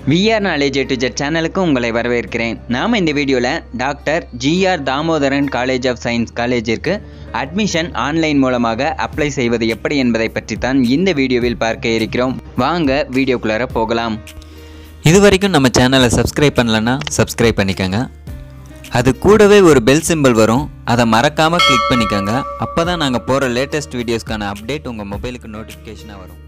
VR knowledge to Z சேனலுக்கு உங்களை வரவேற்கிறேன் நாம் இந்த வீடியோவில் doctor GR Damodaran college of science காலேஜிற்கு அட்மிஷன் ஆன்லைன் மூலமாக அப்ளை செய்வது எப்படி என்பதை பற்றி தான் இந்த வீடியோவில் பார்க்க இருக்கிறோம் வாங்க வீடியோக்குள்ளார போகலாம் இது வரைக்கும் நம்ம சேனலை சப்ஸ்கிரைப் பண்ணலன்னா சப்ஸ்கிரைப் பண்ணிக்கோங்க அது கூடவே ஒரு பெல் சிம்பிள் வரும் அதை மறக்காமல் கிளிக் பண்ணிக்கோங்க அப்போ தான் நாங்கள் போகிற லேட்டஸ்ட் வீடியோஸ்க்கான அப்டேட் உங்கள் மொபைலுக்கு நோட்டிஃபிகேஷனாக வரும்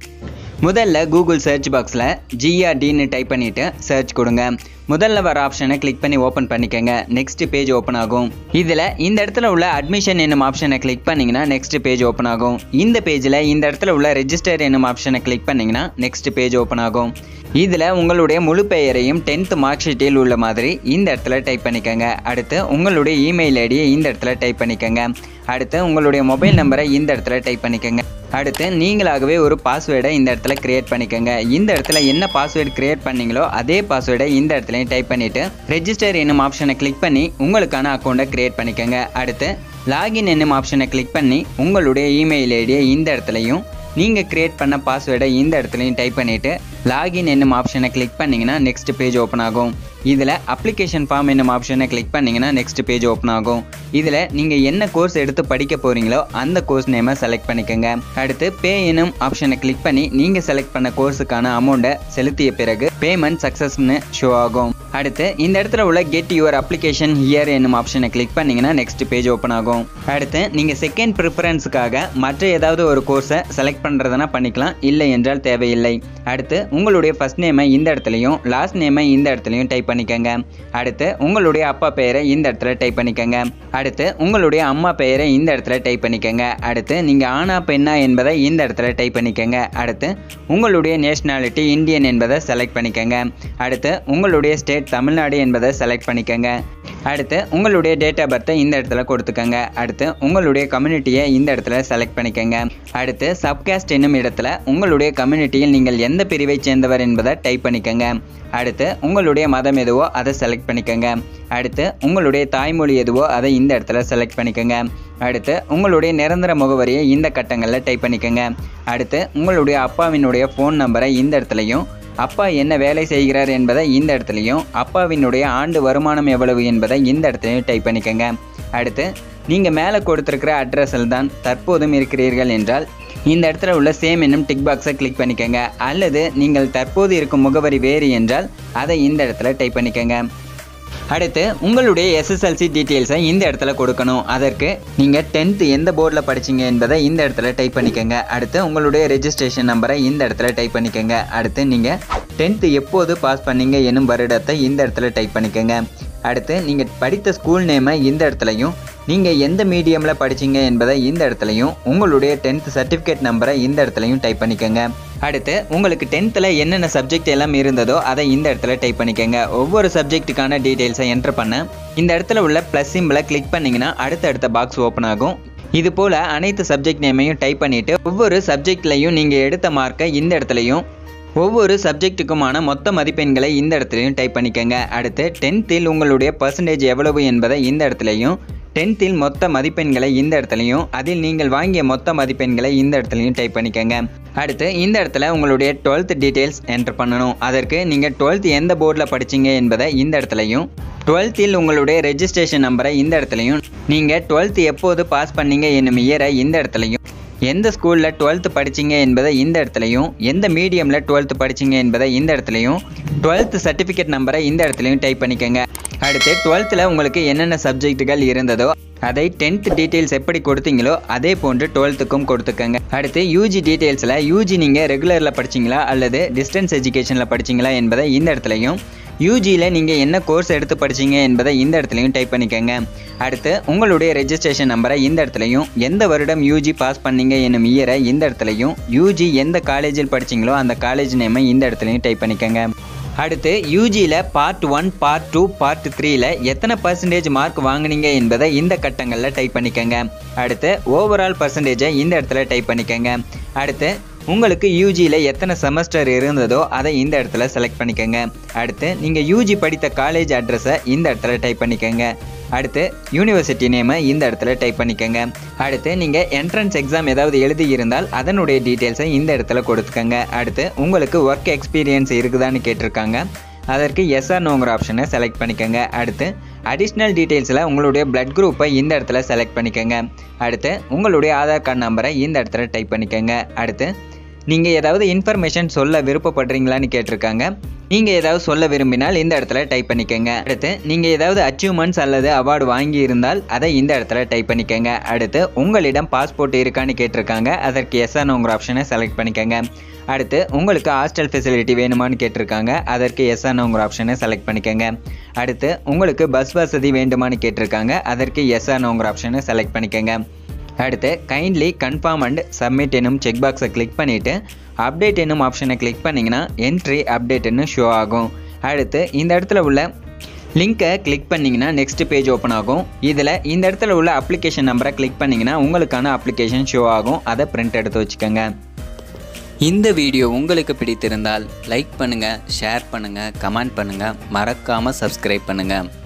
முதல்ல கூகுள் சர்ச் பாக்ஸில் ஜிஆர்டின்னு டைப் பண்ணிவிட்டு சர்ச் கொடுங்க முதல்ல வர ஆப்ஷனை கிளிக் பண்ணி ஓப்பன் பண்ணிக்கோங்க நெக்ஸ்ட் பேஜ் ஓப்பன் ஆகும் இதில் இந்த இடத்துல உள்ள அட்மிஷன் என்னும் ஆப்ஷனை கிளிக் பண்ணிங்கன்னா நெக்ஸ்ட் பேஜ் ஓப்பன் ஆகும் இந்த பேஜில் இந்த இடத்துல உள்ள ரெஜிஸ்டர் என்னும் ஆப்ஷனை கிளிக் பண்ணிங்கன்னா நெக்ஸ்ட் பேஜ் ஓப்பன் ஆகும் இதில் உங்களுடைய முழு பெயரையும் டென்த் மார்க் ஷீட்டில் உள்ள மாதிரி இந்த இடத்துல டைப் பண்ணிக்கோங்க அடுத்து உங்களுடைய இமெயில் ஐடியை இந்த இடத்துல டைப் பண்ணிக்கோங்க அடுத்து உங்களுடைய மொபைல் நம்பரை இந்த இடத்துல டைப் பண்ணிக்கோங்க அடுத்து நீங்களாகவே ஒரு பாஸ்வேர்டை இந்த இடத்துல கிரியேட் பண்ணிக்கோங்க இந்த இடத்துல என்ன பாஸ்வேர்டு கிரியேட் பண்ணீங்களோ அதே பாஸ்வேர்டை இந்த இடத்துலையும் டைப் பண்ணிவிட்டு ரெஜிஸ்டர் என்னும் ஆப்ஷனை கிளிக் பண்ணி உங்களுக்கான அக்கௌண்ட்டை கிரியேட் பண்ணிக்கோங்க அடுத்து லாகின் என்னும் ஆப்ஷனை கிளிக் பண்ணி உங்களுடைய இமெயில் ஐடியை இந்த இடத்துலையும் நீங்கள் கிரியேட் பண்ண பாஸ்வேர்டை இந்த இடத்துலையும் டைப் பண்ணிவிட்டு லாகின் என்னும் ஆப்ஷனை கிளிக் பண்ணிங்கன்னா நெக்ஸ்ட் பேஜ் ஓப்பன் ஆகும் இதில் அப்ளிகேஷன் ஃபார்ம் என்னும் ஆப்ஷனை கிளிக் பண்ணிங்கன்னா நெக்ஸ்ட் பேஜ் ஓப்பன் ஆகும் இதில் நீங்கள் என்ன கோர்ஸ் எடுத்து படிக்க போகிறீங்களோ அந்த கோர்ஸ் நேமை செலக்ட் பண்ணிக்கோங்க அடுத்து பே என்னும் ஆப்ஷனை கிளிக் பண்ணி நீங்கள் செலக்ட் பண்ண கோர்ஸுக்கான அமௌண்ட்டை செலுத்திய பிறகு பேமெண்ட் சக்ஸஸ்னு ஷோ ஆகும் அடுத்து இந்த இடத்துல உள்ள கெட் யுவர் அப்ளிகேஷன் ஹியர் என்னும் ஆப்ஷனை கிளிக் பண்ணிங்கன்னா நெக்ஸ்ட் பேஜ் ஓப்பன் ஆகும் அடுத்து நீங்கள் செகண்ட் ப்ரிஃபரன்ஸுக்காக மற்ற ஏதாவது ஒரு கோர்ஸை செலக்ட் பண்ணுறதுனா பண்ணிக்கலாம் இல்லை என்றால் தேவையில்லை அடுத்து உங்களுடைய ஃபர்ஸ்ட் நேமை இந்த இடத்துலையும் லாஸ்ட் நேமை இந்த இடத்துலையும் டைப் பண்ணிக்கோங்க அடுத்து உங்களுடைய அப்பா பெயரை இந்த இடத்துல டைப் பண்ணிக்கோங்க அடுத்து உங்களுடைய அம்மா பெயரை இந்த இடத்துல டைப் பண்ணிக்கோங்க அடுத்து நீங்கள் ஆனா பெண்ணா என்பதை இந்த இடத்துல டைப் பண்ணிக்கோங்க அடுத்து உங்களுடைய நேஷ்னாலிட்டி இந்தியன் என்பதை செலக்ட் பண்ணிக்கோங்க அடுத்து உங்களுடைய ஸ்டேட் தமிழ்நாடு என்பதை செலக்ட் பண்ணிக்கோங்க அடுத்து உங்களுடைய டேட் ஆஃப் பர்த்தை இந்த இடத்துல கொடுத்துக்கோங்க அடுத்து உங்களுடைய கம்யூனிட்டியை இந்த இடத்துல செலக்ட் பண்ணிக்கோங்க அடுத்து சப்காஸ்ட் என்னும் இடத்துல உங்களுடைய கம்யூனிட்டியில் நீங்கள் எந்த பிரிவை சேர்ந்தவர் என்பதை டைப் பண்ணிக்கோங்க அடுத்து உங்களுடைய மதம் எதுவோ அதை செலக்ட் பண்ணிக்கோங்க அடுத்து உங்களுடைய தாய்மொழி எதுவோ அதை இந்த இடத்துல செலக்ட் பண்ணிக்கோங்க அடுத்து உங்களுடைய நிரந்தர முகவரியை இந்த கட்டங்களில் டைப் பண்ணிக்கோங்க அடுத்து உங்களுடைய அப்பாவினுடைய ஃபோன் நம்பரை இந்த இடத்துலையும் அப்பா என்ன வேலை செய்கிறார் என்பதை இந்த இடத்துலையும் அப்பாவினுடைய ஆண்டு வருமானம் எவ்வளவு என்பதை இந்த இடத்துலையும் டைப் பண்ணிக்கோங்க அடுத்து நீங்கள் மேலே கொடுத்துருக்கிற அட்ரஸில் தான் தற்போதும் இருக்கிறீர்கள் என்றால் இந்த இடத்துல உள்ள சேம் என்னும் டிக் பாக்ஸை கிளிக் பண்ணிக்கோங்க அல்லது நீங்கள் தற்போது இருக்கும் முகவரி வேறு என்றால் அதை இந்த இடத்துல டைப் பண்ணிக்கோங்க அடுத்து உங்களுடைய எஸ்எஸ்எல்சி டீட்டெயில்ஸை இந்த இடத்துல கொடுக்கணும் அதற்கு நீங்கள் டென்த்து எந்த போர்டில் படிச்சீங்க என்பதை இந்த இடத்துல டைப் பண்ணிக்கோங்க அடுத்து உங்களுடைய ரெஜிஸ்ட்ரேஷன் நம்பரை இந்த இடத்துல டைப் பண்ணிக்கோங்க அடுத்து நீங்கள் டென்த்து எப்போது பாஸ் பண்ணீங்க என்னும் வருடத்தை இந்த இடத்துல டைப் பண்ணிக்கோங்க அடுத்து நீங்கள் படித்த ஸ்கூல் நேமை இந்த இடத்துலையும் நீங்கள் எந்த மீடியமில் படிச்சீங்க என்பதை இந்த இடத்துலையும் உங்களுடைய டென்த் சர்டிஃபிகேட் நம்பரை இந்த இடத்துலையும் டைப் பண்ணிக்கோங்க அடுத்து உங்களுக்கு டென்த்தில் என்னென்ன சப்ஜெக்ட் எல்லாம் இருந்ததோ அதை இந்த இடத்துல டைப் பண்ணிக்கோங்க ஒவ்வொரு சப்ஜெக்ட்டுக்கான டீட்டெயில்ஸை என்டர் பண்ண இந்த இடத்துல உள்ள ப்ளஸ் சிம்பிளை கிளிக் பண்ணிங்கன்னா அடுத்தடுத்த பாக்ஸ் ஓப்பன் ஆகும் இது போல் அனைத்து சப்ஜெக்ட் நேமையும் டைப் பண்ணிவிட்டு ஒவ்வொரு சப்ஜெக்ட்லையும் நீங்கள் எடுத்த மார்க்கை இந்த இடத்துலையும் ஒவ்வொரு சப்ஜெக்ட்டுக்குமான மொத்த மதிப்பெண்களை இந்த இடத்துலையும் டைப் பண்ணிக்கோங்க அடுத்து டென்த்தில் உங்களுடைய பர்சன்டேஜ் எவ்வளவு என்பதை இந்த இடத்துலையும் டென்த்தில் மொத்த மதிப்பெண்களை இந்த இடத்துலையும் அதில் நீங்கள் வாங்கிய மொத்த மதிப்பெண்களை இந்த இடத்துலையும் டைப் பண்ணிக்கோங்க அடுத்து இந்த இடத்துல உங்களுடைய டுவெல்த் டீட்டெயில்ஸ் என்டர் பண்ணணும் அதற்கு நீங்கள் டுவெல்த் எந்த போர்டில் படிச்சீங்க என்பதை இந்த இடத்துலையும் டுவெல்த்தில் உங்களுடைய ரெஜிஸ்ட்ரேஷன் நம்பரை இந்த இடத்துலையும் நீங்கள் டுவெல்த் எப்போது பாஸ் பண்ணீங்க என்னும் இயரை இந்த இடத்துலையும் எந்த ஸ்கூலில் டுவெல்த்து படிச்சீங்க என்பதை இந்த இடத்துலையும் எந்த மீடியமில் டுவெல்த்து படிச்சீங்க என்பதை இந்த இடத்துலையும் டுவெல்த் சர்டிஃபிகேட் நம்பரை இந்த இடத்துலையும் டைப் பண்ணிக்கோங்க அடுத்து டுவெல்த்தில் உங்களுக்கு என்னென்ன சப்ஜெக்ட்டுகள் இருந்ததோ அதை டென்த் டீட்டெயில்ஸ் எப்படி கொடுத்தீங்களோ அதே போன்று டுவெல்த்துக்கும் கொடுத்துக்கங்க அடுத்து யூஜி டீட்டெயில்ஸில் யூஜி நீங்கள் ரெகுலரில் படிச்சீங்களா அல்லது டிஸ்டன்ஸ் எஜுகேஷனில் படிச்சீங்களா என்பதை இந்த இடத்துலையும் யூஜியில் நீங்கள் என்ன கோர்ஸ் எடுத்து படிச்சீங்க என்பதை இந்த இடத்துலையும் டைப் பண்ணிக்கோங்க அடுத்து உங்களுடைய ரெஜிஸ்ட்ரேஷன் நம்பரை இந்த இடத்துலையும் எந்த வருடம் யூஜி பாஸ் பண்ணீங்க என்னும் இயரை இந்த இடத்துலையும் யூஜி எந்த காலேஜில் படிச்சீங்களோ அந்த காலேஜ் நேமை இந்த இடத்துலையும் டைப் பண்ணிக்கோங்க அடுத்து யூஜியில் part one part two part த்ரீல எத்தனை பர்சன்டேஜ் மார்க் வாங்குனீங்க என்பதை இந்த கட்டங்களில் டைப் பண்ணிக்கோங்க அடுத்து ஓவரால் பர்சன்டேஜை இந்த இடத்துல டைப் பண்ணிக்கோங்க அடுத்து உங்களுக்கு யூஜியில் எத்தனை செமஸ்டர் இருந்ததோ அதை இந்த இடத்துல செலக்ட் பண்ணிக்கோங்க அடுத்து நீங்கள் யூஜி படித்த காலேஜ் அட்ரஸை இந்த இடத்துல டைப் பண்ணிக்கோங்க அடுத்து யூனிவர்சிட்டி நேமை இந்த இடத்துல டைப் பண்ணிக்கோங்க அடுத்து நீங்கள் என்ட்ரன்ஸ் எக்ஸாம் ஏதாவது எழுதி இருந்தால் அதனுடைய டீட்டெயில்ஸை இந்த இடத்துல கொடுத்துக்கோங்க அடுத்து உங்களுக்கு ஒர்க் எக்ஸ்பீரியன்ஸ் இருக்குதான்னு கேட்டிருக்காங்க அதற்கு எஸ்ஆர் நோங்கிற ஆப்ஷனை செலக்ட் பண்ணிக்கோங்க அடுத்து அடிஷ்னல் டீட்டெயில்ஸில் உங்களுடைய பிளட் குரூப்பை இந்த இடத்துல செலக்ட் பண்ணிக்கோங்க அடுத்து உங்களுடைய ஆதார் கார்டு நம்பரை இந்த இடத்துல டைப் பண்ணிக்கோங்க அடுத்து நீங்கள் ஏதாவது இன்ஃபர்மேஷன் சொல்ல விருப்பப்படுறீங்களான்னு கேட்டிருக்காங்க நீங்கள் ஏதாவது சொல்ல விரும்பினால் இந்த இடத்துல டைப் பண்ணிக்கோங்க அடுத்து நீங்கள் ஏதாவது அச்சீவ்மெண்ட்ஸ் அல்லது அவார்டு வாங்கி இருந்தால் அதை இந்த இடத்துல டைப் பண்ணிக்கோங்க அடுத்து உங்களிடம் பாஸ்போர்ட் இருக்கான்னு கேட்டிருக்காங்க அதற்கு எஸ்ஆனோங்கிற ஆப்ஷனை செலக்ட் பண்ணிக்கோங்க அடுத்து உங்களுக்கு ஹாஸ்டல் ஃபெசிலிட்டி வேணுமான்னு கேட்டிருக்காங்க அதற்கு எஸ்ஆனோங்கிற ஆப்ஷனை செலக்ட் பண்ணிக்கோங்க அடுத்து உங்களுக்கு பஸ் வசதி வேண்டுமான்னு கேட்டிருக்காங்க அதற்கு எஸ்ஆனோங்கிற ஆப்ஷனை செலக்ட் பண்ணிக்கோங்க அடுத்து கைண்ட்லி கன்ஃபார்ம் அண்ட் சப்மிட் என்னும் செக் பாக்ஸை கிளிக் பண்ணிவிட்டு அப்டேட் என்னும் ஆப்ஷனை கிளிக் பண்ணிங்கன்னா என்ட்ரி அப்டேட்னு ஷோ ஆகும் அடுத்து இந்த இடத்துல உள்ள லிங்க்கை கிளிக் பண்ணிங்கன்னா நெக்ஸ்ட் பேஜ் ஓப்பன் ஆகும் இதில் இந்த இடத்துல உள்ள அப்ளிகேஷன் நம்பரை கிளிக் பண்ணிங்கன்னா உங்களுக்கான அப்ளிகேஷன் ஷோ ஆகும் அதை பிரிண்ட் எடுத்து வச்சுக்கோங்க இந்த வீடியோ உங்களுக்கு பிடித்திருந்தால் லைக் பண்ணுங்கள் ஷேர் பண்ணுங்கள் கமெண்ட் பண்ணுங்கள் மறக்காமல் சப்ஸ்கிரைப் பண்ணுங்கள்